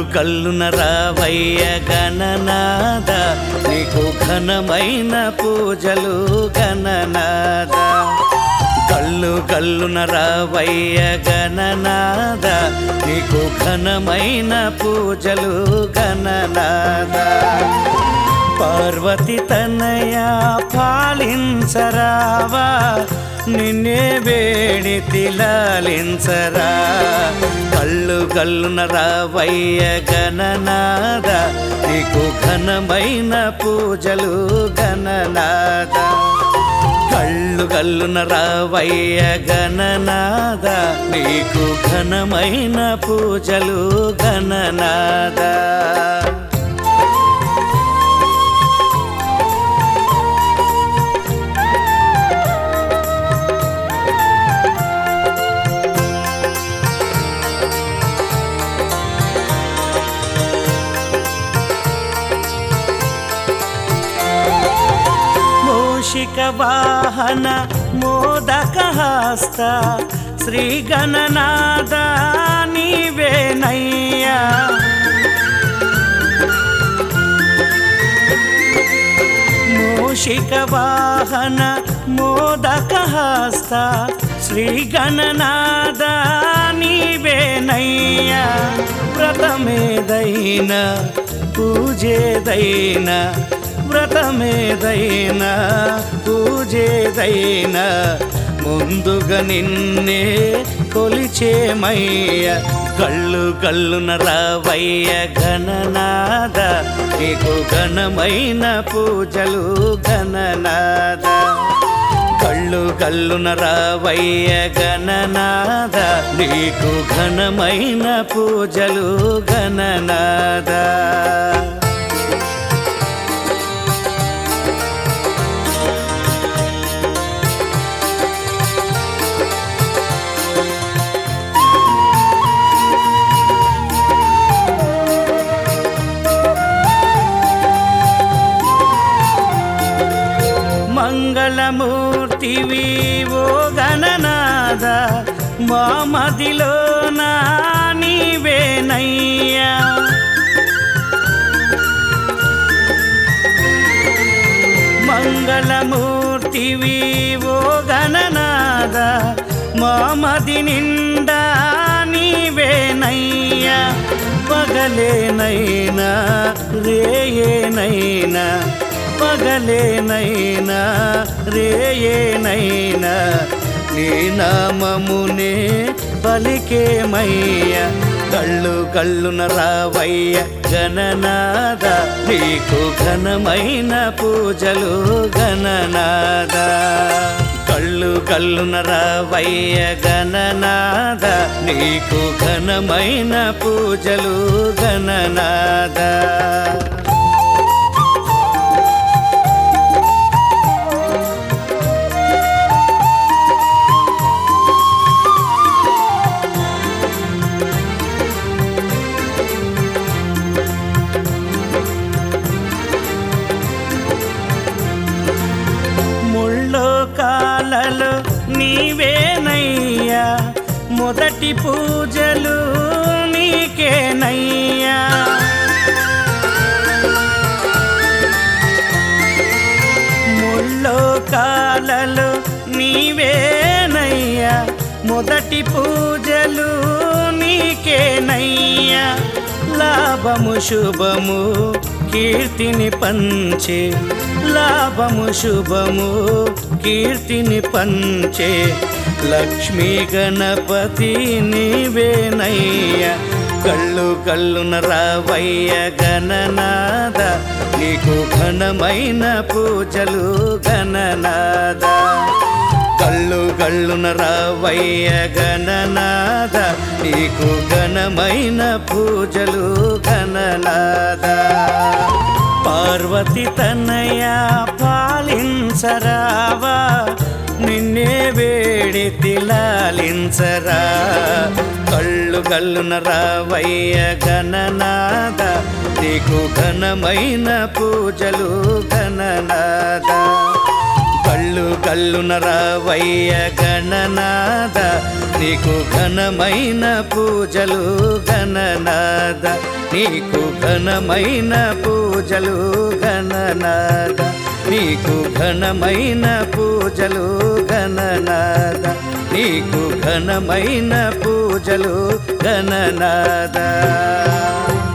కల్లున రావయ్య గణనాద నీకు ఘనమైన పూజలు గణనాద కల్లు కల్లున రావయ్య గణనాద నీకు ఘనమైన పూజలు గణనాద పార్వతి తనయా పాలించరావా నిన్నే వేడి తిలాలించరా కళ్ళు కల్లున రావయ్య గణనాద నీకు ఘనమైన పూజలు గణనాద కళ్ళు కల్లున రావయ్య గణనాద నీకు ఘనమైన పూజలు గణనాద మూషిక వాహన మోదక హస్త శ్రీ గణనాద నీవేనయ్యా మూషిక వాహన మోదక హస్త శ్రీ గణనాద నీవేనయ్యా వ్రతమేదైనా పూజేదైనా వ్రతమేదైనా పూజేదైనా ముందుగా నిన్నే కొలిచేమయ్య కళ్ళు కళ్ళున రావయ్య గణనాద నీకు ఘనమైన పూజలు గణనాద కళ్ళు కళ్ళున రావయ్య గణనాద నీకు ఘనమైన పూజలు గణనాద మంగళమూర్తివి ఓ గణనాద మా మదిలో నా నీవేనయ్యా మంగళమూర్తివి ఓ గణనాద మా మది నిండా నీవేనయ్యా పగలేనైనా రేయేనైనా పగలేనైనా రేయేనైనా నీ నామమునే పలికేమయ్య కళ్ళు కళ్ళున రావయ్య గణనాద నీకు ఘనమైన పూజలు గణనాద కళ్ళు కళ్ళున రావయ్య గణనాద నీకు ఘనమైన పూజలు గణనాద ముళ్ళో కాలలో నీవేనయ్యా మొదటి పూజలు నీకేనయ్యా ముళ్ళో కాలలో నీవేనయ్యా మొదటి పూజలు నీకేనయ్యా లాభము శుభము కీర్తిని పంచే లాభము శుభము కీర్తిని పంచే లక్ష్మీ గణపతి నీవేనయ్య కళ్ళు కళ్ళున రావయ్య గణనాద నీకు ఘనమైన పూజలు గణనాద కళ్ళు కళ్ళున రావయ్య గణనాద నీకు ఘనమైన పూజలు గణనాద పార్వతి తనయా పాలించరావా నిన్నే వేడి తిలాలించరా కళ్ళు కళ్ళున రావయ్య గణనాద నీకు ఘనమైన పూజలు గణనాద కళ్ళు కళ్ళు గల్లున రావయ్య గణనాద నీకు ఘనమైన పూజలు గణనాద నీకు ఘనమైన పూజలు గణనాద నీకు ఘనమైన పూజలు గణనాద నీకు ఘనమైన పూజలు గణనాద